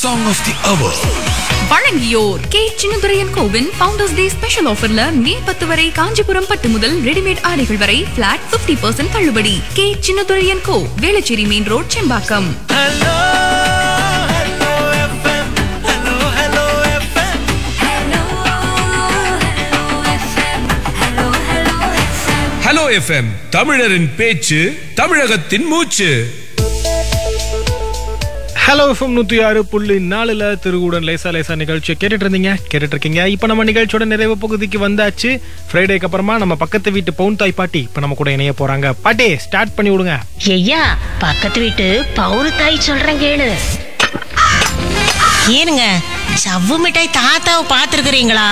Song of the Hour. வழங்கியோர் K Chinnaduraiyan கோவின் founders day special ஆஃபர்ல மே பத்து வரை காஞ்சிபுரம் பட்டு முதல் ரெடிமேட் ஆடைகள் வரை பிளாட் 50% பர்சன்ட் தள்ளுபடி K Chinnaduraiyan Co Velachery main road Sembakkam hello FM தமிழரின் பேச்சு தமிழகத்தின் மூச்சு ஹலோ எஃப்எம் நூத்தி ஆறு புள்ளி நாலுல திருவுடன் லேசா லேசா நிகழ்ச்சியை கேட்டுட்டு இருந்தீங்க கேட்டுட்டு இருக்கீங்க இப்போ நம்ம நிகழ்ச்சியோட நிறைவு பகுதிக்கு வந்தாச்சு ஃப்ரைடேக்கு அப்புறமா நம்ம பக்கத்து வீட்டு பவுன் தாய் பாட்டி இப்போ நம்ம கூட இணைய போறாங்க பாட்டி ஸ்டார்ட் பண்ணி விடுங்க ஐயா பக்கத்து வீட்டு பவுரு தாய் சொல்றேன் கேளு ஏனுங்க சவ்வு மிட்டாய் தாத்தாவை பார்த்துருக்குறீங்களா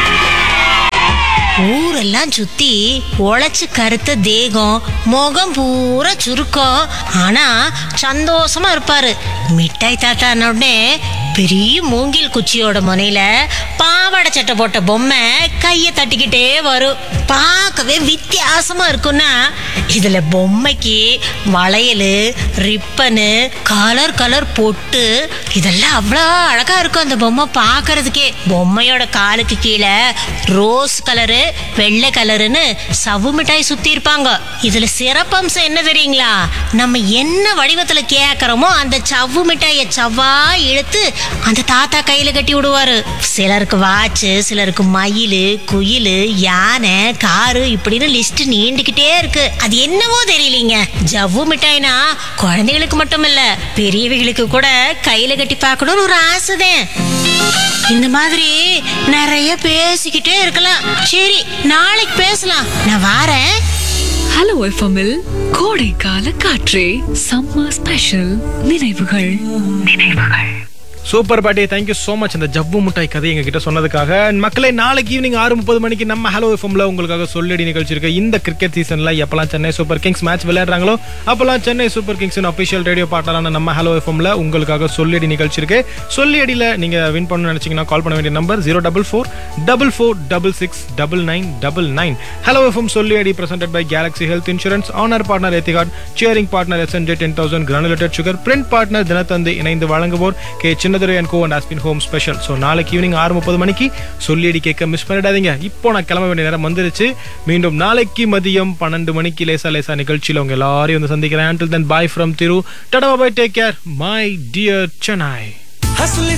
ஊரெல்லாம் சுத்தி உழைச்சு கருத்த தேகம் முகம் பூரா சுருக்கம் ஆனா சந்தோஷமா இருப்பாரு மிட்டாய் தாத்தான உடனே பெரிய மூங்கில் குச்சியோட முனையில பாவாடை சட்டை போட்ட பொம்மை கையை தட்டிக்கிட்டே வரும் பார்க்கவே வித்தியாசமா இருக்கும்னா இதுல பொம்மைக்கு வளையல் ரிப்பனு கலர் கலர் பொட்டு இதெல்லாம் அவ்வளோ அழகா இருக்கும் அந்த பொம்மை பார்க்கறதுக்கே பொம்மையோட காலுக்கு கீழே ரோஸ் கலரு வெள்ளை கலருன்னு சவ்வு மிட்டாய் சுத்தி இருப்பாங்க இதுல சிறப்பம்சம் என்ன தெரியுங்களா நம்ம என்ன வடிவத்துல கேக்குறோமோ அந்த சவ்வு மிட்டாயை சவ்வா இழுத்து அந்த தாத்தா கையில கட்டி விடுவாரு சிலருக்கு வாட்சு சிலருக்கு மயில் குயில் யானை காரு இப்படின்னு லிஸ்ட் நீண்டுகிட்டே இருக்கு அது என்னவோ தெரியலீங்க ஜவ்வு மிட்டாய்னா குழந்தைகளுக்கு மட்டும் இல்ல பெரியவங்களுக்கு கூட கையில கட்டி பார்க்கணும்னு ஒரு ஆசைதான் இந்த மாதிரி நிறைய பேசிக்கிட்டே இருக்கலாம் சரி நாளைக்கு பேசலாம் நான் வாரேன் ஹலோ எஃப்எம்மில் கோடைக்கால காற்றே சம்மர் ஸ்பெஷல் நினைவுகள் சூப்பர் பாட்டி தேங்க்யூ ஸோ மச் இந்த ஜவ்வு முட்டாய் கதை எங்க கிட்ட சொன்னதுக்காக மக்களே நாளைக்கு ஈவினிங் ஆறு முப்பது மணிக்கு நம்ம ஹலோ எஃப்எம்ல உங்களுக்காக சொல்லடி நிகழ்ச்சி இருக்கு இந்த கிரிக்கெட் சீசன்ல எப்பெல்லாம் சென்னை சூப்பர் கிங்ஸ் மேட்ச் விளையாடுறாங்களோ அப்பெல்லாம் Chennai super kings official radio பாட்டலான நம்ம ஹலோ எஃப்எம்ல உங்களுக்காக சொல்லடி நிகழ்ச்சி இருக்கு சொல்லி அடியில நீங்க வின் பண்ணணும்னு நினைச்சீங்கன்னா கால் பண்ண வேண்டிய number zero double four double four double six double nine double nine hello FM சொல்லி அடி presented by Galaxy health insurance honour partner எத்திகாட் cheering partner S ten thousand granulated sugar print partner Dinathanthi இணைந்து வழங்குவோர் K Chinnadurai and Co and Aspin home special so நாளைக்கு evening ஆறு முப்பது மணிக்கு சொல்லியடி கேட்க மிஸ் பண்ணிடாதீங்க இப்போ நான் கிளம்ப வேண்டிய நேரம் வந்துருச்சு மீண்டும் நாளைக்கு மதியம் பன்னெண்டு மணிக்கு லேசா லேசா நிகழ்ச்சியில் உங்க எல்லாரையும் வந்து சந்திக்கிறேன் until then bye from Thiru tata bye take care my dear Chennai Hustle